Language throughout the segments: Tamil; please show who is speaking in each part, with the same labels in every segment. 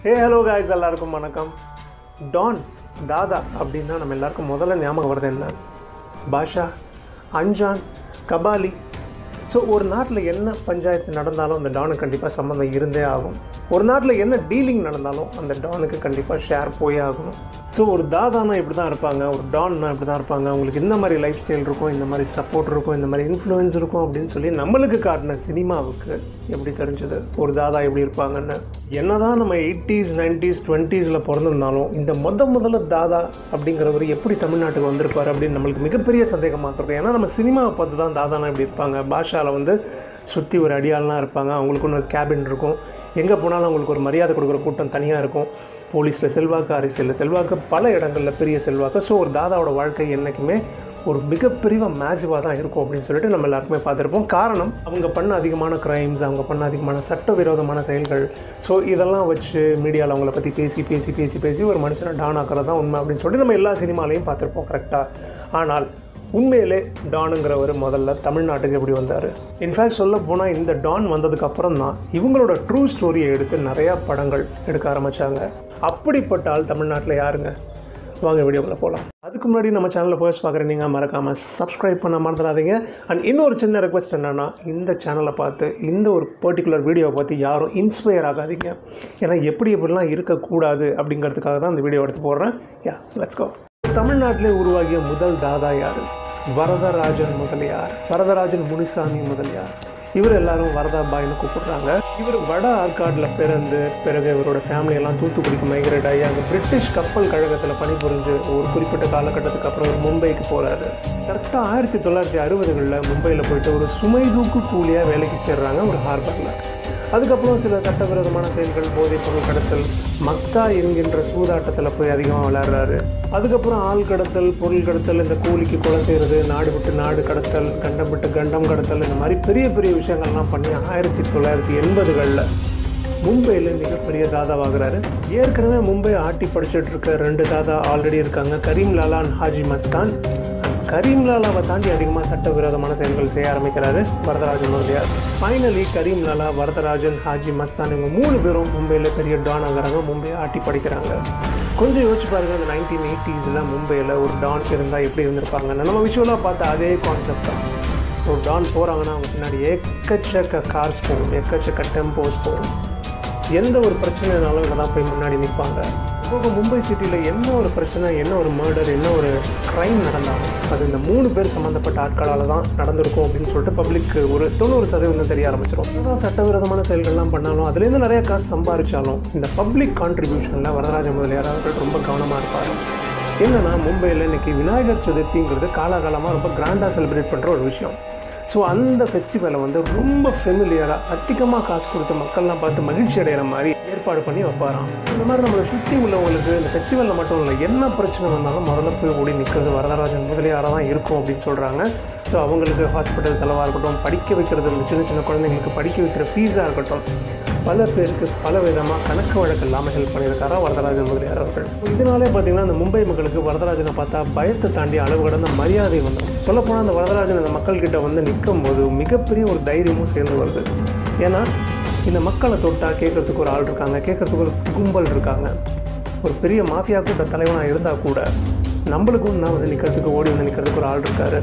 Speaker 1: ஹே ஹலோ காய்ஸ் எல்லாருக்கும் வணக்கம் டான் தாதா அப்படின்னா நம்ம எல்லாருக்கும் முதல்ல ஞாபகம் வருது என்ன பாஷா அஞ்சான் கபாலி ஸோ ஒரு நாட்டில் என்ன பஞ்சாயத்து நடந்தாலும் அந்த டானுக்கு கண்டிப்பாக சம்மந்தம் இருந்தே ஆகும் ஒரு நாட்டில் என்ன டீலிங் நடந்தாலும் அந்த டானுக்கு கண்டிப்பாக ஷேர் போயே ஆகணும் ஸோ ஒரு தாதானா இப்படி தான் இருப்பாங்க ஒரு டான்னா இப்படி தான் இருப்பாங்க அவங்களுக்கு இந்த மாதிரி லைஃப் ஸ்டைல் இருக்கும் இந்த மாதிரி சப்போர்ட் இருக்கும் இந்த மாதிரி இன்ஃப்ளூயன்ஸ் இருக்கும் அப்படின்னு சொல்லி நம்மளுக்கு காட்டின சினிமாவுக்கு எப்படி தெரிஞ்சது ஒரு தாதா எப்படி இருப்பாங்கன்னு என்னதான் நம்ம எயிட்டிஸ் நைன்டிஸ் டுவெண்ட்டீஸில் பிறந்திருந்தாலும் இந்த முத முதல்ல தாதா அப்படிங்கிறவர் எப்படி தமிழ்நாட்டுக்கு வந்திருப்பார் அப்படின்னு நம்மளுக்கு மிகப்பெரிய சந்தேகமாக இருக்கும் ஏன்னா நம்ம சினிமாவை பார்த்து தான் தாதானா இப்படி இருப்பாங்க பாஷாவில் வந்து சுற்றி ஒரு அடியாள்லாம் இருப்பாங்க அவங்களுக்குன்னு ஒரு கேபின் இருக்கும் எங்கே போனாலும் அவங்களுக்கு ஒரு மரியாதை கொடுக்குற கூட்டம் தனியாக இருக்கும் போலீஸில் செல்வாக்கு அரசியலில் செல்வாக்கு பல இடங்களில் பெரிய செல்வாக்கு ஸோ ஒரு தாதாவோட வாழ்க்கை என்றைக்குமே ஒரு மிகப்பெரிய மேசிவாக தான் இருக்கும் அப்படின்னு சொல்லிட்டு நம்ம எல்லாருக்குமே பார்த்துருப்போம் காரணம் அவங்க பண்ண அதிகமான க்ரைம்ஸ் அவங்க பண்ண அதிகமான சட்டவிரோதமான செயல்கள் ஸோ இதெல்லாம் வச்சு மீடியாவில் அவங்கள பற்றி பேசி பேசி பேசி பேசி ஒரு மனுஷனை டான் ஆக்கிறது தான் உண்மை அப்படின்னு சொல்லிட்டு நம்ம எல்லா சினிமாலையும் பார்த்துருப்போம் கரெக்டாக ஆனால் உண்மையிலே டானுங்கிறவர் முதல்ல தமிழ்நாட்டுக்கு எப்படி வந்தார் இன்ஃபேக்ட் சொல்ல போனால் இந்த டான் வந்ததுக்கு அப்புறம் தான் இவங்களோட ட்ரூ ஸ்டோரியை எடுத்து நிறையா படங்கள் எடுக்க ஆரம்பித்தாங்க அப்படிப்பட்ட ஆள் தமிழ்நாட்டில் யாருங்க வாங்க வீடியோக்குள்ள போகலாம் அதுக்கு முன்னாடி நம்ம சேனலில் ஃபர்ஸ்ட் பார்க்குற நீங்கள் மறக்காமல் சப்ஸ்கிரைப் பண்ண மறந்துடாதீங்க அண்ட் இன்னொரு சின்ன ரெக்வஸ்ட் என்னென்னா இந்த சேனலை பார்த்து இந்த ஒரு பர்டிகுலர் வீடியோவை பார்த்து யாரும் இன்ஸ்பயர் ஆகாதீங்க ஏன்னா எப்படி எப்படிலாம் இருக்கக்கூடாது அப்படிங்கிறதுக்காக தான் இந்த வீடியோ எடுத்து போடுறேன் யா லெட்ஸ் கோ தமிழ்நாட்டிலே உருவாகிய முதல் தாதா யார் வரதராஜன் முதலியார் வரதராஜன் முனிசாமி முதலியார் இவர் எல்லாரும் வரதாபாய்னு கூப்பிடுறாங்க இவர் வட ஆற்காடில் பிறந்து பிறகு இவரோட ஃபேமிலி எல்லாம் தூத்துக்குடிக்கு மைக்ரேட் ஆகி அங்கே பிரிட்டிஷ் கப்பல் கழகத்தில் பணிபுரிஞ்சு ஒரு குறிப்பிட்ட காலகட்டத்துக்கு அப்புறம் ஒரு மும்பைக்கு போகிறாரு கரெக்டாக ஆயிரத்தி தொள்ளாயிரத்தி அறுபதுகளில் மும்பையில் போயிட்டு ஒரு சுமை தூக்கு கூலியாக வேலைக்கு சேர்றாங்க ஒரு ஹார்பரில் அதுக்கப்புறம் சில சட்டவிரோதமான செயல்கள் போதைப் பொருள் கடத்தல் மக்தா என்கின்ற சூதாட்டத்தில் போய் அதிகமாக விளையாடுறாரு அதுக்கப்புறம் ஆள் கடத்தல் பொருள் கடத்தல் இந்த கூலிக்கு கொலை செய்கிறது நாடு விட்டு நாடு கடத்தல் கண்டம் விட்டு கண்டம் கடத்தல் இந்த மாதிரி பெரிய பெரிய விஷயங்கள்லாம் பண்ணி ஆயிரத்தி தொள்ளாயிரத்தி எண்பதுகளில் மும்பையில் மிகப்பெரிய தாதாவாகிறாரு ஏற்கனவே மும்பை ஆட்டி படிச்சுட்டு இருக்க ரெண்டு தாதா ஆல்ரெடி இருக்காங்க கரீம் லாலா அண்ட் ஹாஜி மஸ்தான் கரீம் லாலாவை தாண்டி அதிகமாக சட்டவிரோதமான செயல்கள் செய்ய ஆரம்பிக்கிறாரு வரதராஜன் முதலியார் ஃபைனலி கரீம் லாலா வரதராஜன் ஹாஜி மஸ்தான் இவங்க மூணு பேரும் மும்பையில் பெரிய டான் ஆகிறாங்க மும்பையை ஆட்டி படிக்கிறாங்க கொஞ்சம் யோசிச்சு பாருங்க அந்த நைன்டீன் எயிட்டிஸில் மும்பையில் ஒரு டான் இருந்தால் எப்படி இருந்திருப்பாங்கன்னு நம்ம விஷுவலாக பார்த்த அதே கான்செப்ட் தான் ஒரு டான் போகிறாங்கன்னா அவங்க பின்னாடி எக்கச்சக்க கார்ஸ் போகும் எக்கச்சக்க டெம்போஸ் போகும் எந்த ஒரு பிரச்சனைனாலும் இங்கே தான் போய் முன்னாடி நிற்பாங்க போக மும்பை சிட்டியில் என்ன ஒரு பிரச்சனை என்ன ஒரு மர்டர் என்ன ஒரு க்ரைம் நடந்தாலும் அது இந்த மூணு பேர் சம்மந்தப்பட்ட ஆட்களால் தான் நடந்திருக்கும் அப்படின்னு சொல்லிட்டு பப்ளிக்கு ஒரு தொண்ணூறு சதவீதம் தெரிய ஆரம்பிச்சிடும் என்னதான் சட்டவிரோதமான செயல்கள்லாம் பண்ணாலும் அதுலேருந்து நிறைய காசு சம்பாதிச்சாலும் இந்த பப்ளிக் கான்ட்ரிபியூஷனில் வரதராஜ முதலியார் அவர்கள் ரொம்ப கவனமாக இருப்பார் என்னன்னா மும்பையில் இன்னைக்கு விநாயகர் சதுர்த்திங்கிறது காலாகாலமாக ரொம்ப கிராண்டாக செலிப்ரேட் பண்ணுற ஒரு விஷயம் ஸோ அந்த ஃபெஸ்டிவலை வந்து ரொம்ப ஃபெமிலியராக அதிகமாக காசு கொடுத்து மக்கள்லாம் பார்த்து மகிழ்ச்சி அடைகிற மாதிரி ஏற்பாடு பண்ணி வைப்பாராம் இந்த மாதிரி நம்மளை சுற்றி உள்ளவங்களுக்கு இந்த ஃபெஸ்டிவலில் மட்டும் இல்லை என்ன பிரச்சனை வந்தாலும் முதல்ல போய் ஓடி நிற்கிறது வரதராஜன் முதலியாராக தான் இருக்கும் அப்படின்னு சொல்கிறாங்க ஸோ அவங்களுக்கு ஹாஸ்பிட்டல் செலவாக இருக்கட்டும் படிக்க வைக்கிறது இந்த சின்ன சின்ன குழந்தைங்களுக்கு படிக்க வைக்கிற ஃபீஸாக இருக்கட்டும் பல பேருக்கு பல விதமாக கணக்கு வழக்கு இல்லாமல் ஹெல்ப் பண்ணியிருக்காரா வரதராஜன் முதலியார் அவர்கள் இதனாலே பார்த்தீங்கன்னா அந்த மும்பை மக்களுக்கு வரதராஜனை பார்த்தா பயத்தை தாண்டி அளவு கடந்த மரியாதை வந்துடும் சொல்லப்போனால் அந்த வரதராஜன் அந்த மக்கள்கிட்ட வந்து நிற்கும் போது மிகப்பெரிய ஒரு தைரியமும் சேர்ந்து வருது ஏன்னா இந்த மக்களை தொட்டால் கேட்கறதுக்கு ஒரு ஆள் இருக்காங்க கேட்கறதுக்கு ஒரு கும்பல் இருக்காங்க ஒரு பெரிய மாஃபியா கூட்ட தலைவனாக இருந்தால் கூட நம்மளுக்கும் நான் வந்து நிற்கிறதுக்கு ஓடி வந்து நிற்கிறதுக்கு ஒரு ஆள் இருக்காரு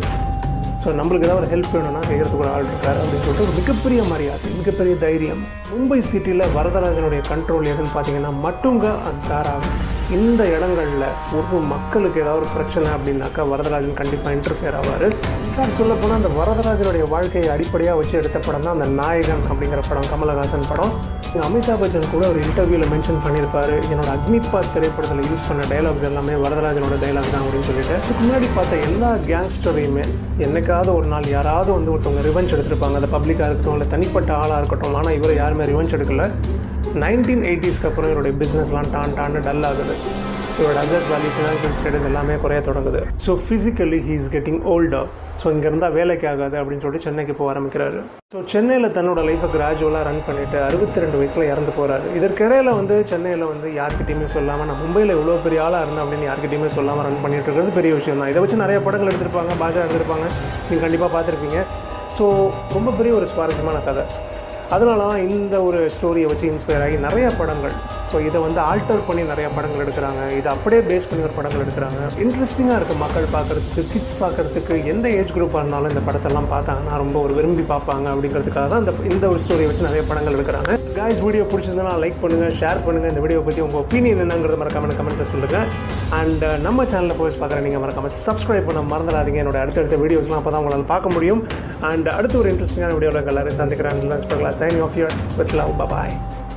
Speaker 1: ஸோ நம்மளுக்கு ஏதாவது ஒரு ஹெல்ப் வேணும்னா கேட்கறதுக்கு ஒரு ஆள் இருக்காரு அப்படின்னு சொல்லிட்டு ஒரு மிகப்பெரிய மரியாதை மிகப்பெரிய தைரியம் மும்பை சிட்டியில் வரதராஜனுடைய கண்ட்ரோல் எதுன்னு பார்த்தீங்கன்னா மட்டுங்க அண்ட் தாராவி இந்த இடங்களில் ஒரு மக்களுக்கு ஏதாவது ஒரு பிரச்சனை அப்படின்னாக்கா வரதராஜன் கண்டிப்பாக இன்டர்ஃபியர் ஆவார் இன்ஃபேக்ட் சொல்ல போனால் அந்த வரதராஜனுடைய வாழ்க்கையை அடிப்படையாக வச்சு எடுத்த படம் தான் அந்த நாயகன் அப்படிங்கிற படம் கமலஹாசன் படம் அமிதாப் பச்சன் கூட ஒரு இன்டர்வியூவில் மென்ஷன் பண்ணியிருப்பாரு என்னோட அக்னிபாத் திரைப்படத்தில் யூஸ் பண்ண டைலாக்ஸ் எல்லாமே வரதராஜனோட டைலாக் தான் அப்படின்னு சொல்லிட்டு இதுக்கு முன்னாடி பார்த்த எல்லா கேங்ஸ்டரையுமே என்னைக்காவது ஒரு நாள் யாராவது வந்து ஒருத்தவங்க ரிவெஞ்ச் எடுத்திருப்பாங்க அந்த பப்ளிக்காக இருக்கட்டும் இல்லை தனிப்பட்ட ஆளாக இருக்கட்டும் ஆனால் இவர் யாருமே ரிவெஞ்ச் எடுக்கல நைன்டீன் எயிட்டிஸ்க்கு அப்புறம் இவருடைய பிஸ்னஸ்லாம் டான் டான்னு டல் ஆகுது இவரோட அசட் வேல்யூ ஃபினான்ஷியல் ஸ்டேட்டஸ் எல்லாமே குறைய தொடங்குது so physically he is getting older so இங்கே இருந்தால் வேலைக்கு ஆகாது அப்படின்னு சொல்லிட்டு சென்னைக்கு போக ஆரம்பிக்கிறாரு ஸோ சென்னையில் தன்னோட லைஃப்பை கிராஜுவலாக ரன் பண்ணிவிட்டு அறுபத்தி ரெண்டு வயசில் இறந்து போகிறாரு இதற்கிடையில் வந்து சென்னையில் வந்து யார்கிட்டையுமே சொல்லாமல் நான் மும்பையில் இவ்வளோ பெரிய ஆளாக இருந்தேன் அப்படின்னு யார்கிட்டையுமே சொல்லாமல் ரன் பண்ணிட்டு இருக்கிறது பெரிய விஷயம் தான் இதை வச்சு நிறைய படங்கள் எடுத்திருப்பாங்க பாஜா எடுத்திருப்பாங்க நீங்கள் கண்டிப்பாக பார்த்துருப்பீங்க ஸோ ரொம்ப பெரிய ஒரு சுவாரஸ்யமான கதை அதனால தான் இந்த ஒரு ஸ்டோரியை வச்சு இன்ஸ்பயர் ஆகி நிறைய படங்கள் ஸோ இதை வந்து ஆல்டர் பண்ணி நிறைய படங்கள் எடுக்கிறாங்க இதை அப்படியே பேஸ் பண்ணி ஒரு படங்கள் எடுக்கிறாங்க இன்ட்ரெஸ்டிங்காக இருக்குது மக்கள் பார்க்குறதுக்கு கிட்ஸ் பார்க்குறதுக்கு எந்த ஏஜ் குரூப்பாக இருந்தாலும் இந்த படத்தெல்லாம் பார்த்தாங்கன்னா ரொம்ப ஒரு விரும்பி பார்ப்பாங்க அப்படிங்கிறதுக்காக தான் இந்த இந்த ஒரு ஸ்டோரியை வச்சு நிறைய படங்கள் எடுக்கிறாங்க காய்ஸ் வீடியோ பிடிச்சிருந்தா லைக் பண்ணுங்கள் ஷேர் பண்ணுங்கள் இந்த வீடியோ பற்றி உங்கள் ஒப்பீனியன் என்னங்கிறத மறக்காம கமெண்ட்டில் சொல்லுங்கள் அண்ட் நம்ம சேனலில் போய் பார்க்குற நீங்கள் மறக்காம சப்ஸ்கிரைப் பண்ண மறந்துடாதீங்க என்னோட அடுத்தடுத்த வீடியோஸ்லாம் அப்போ தான் உங்களால் பார்க்க முடியும் அண்ட் அடுத்த ஒரு இன்ட்ரெஸ்டிங்கான வீடியோவில் எல்லாரும் சந்திக்கிறேன் signing off your with love bye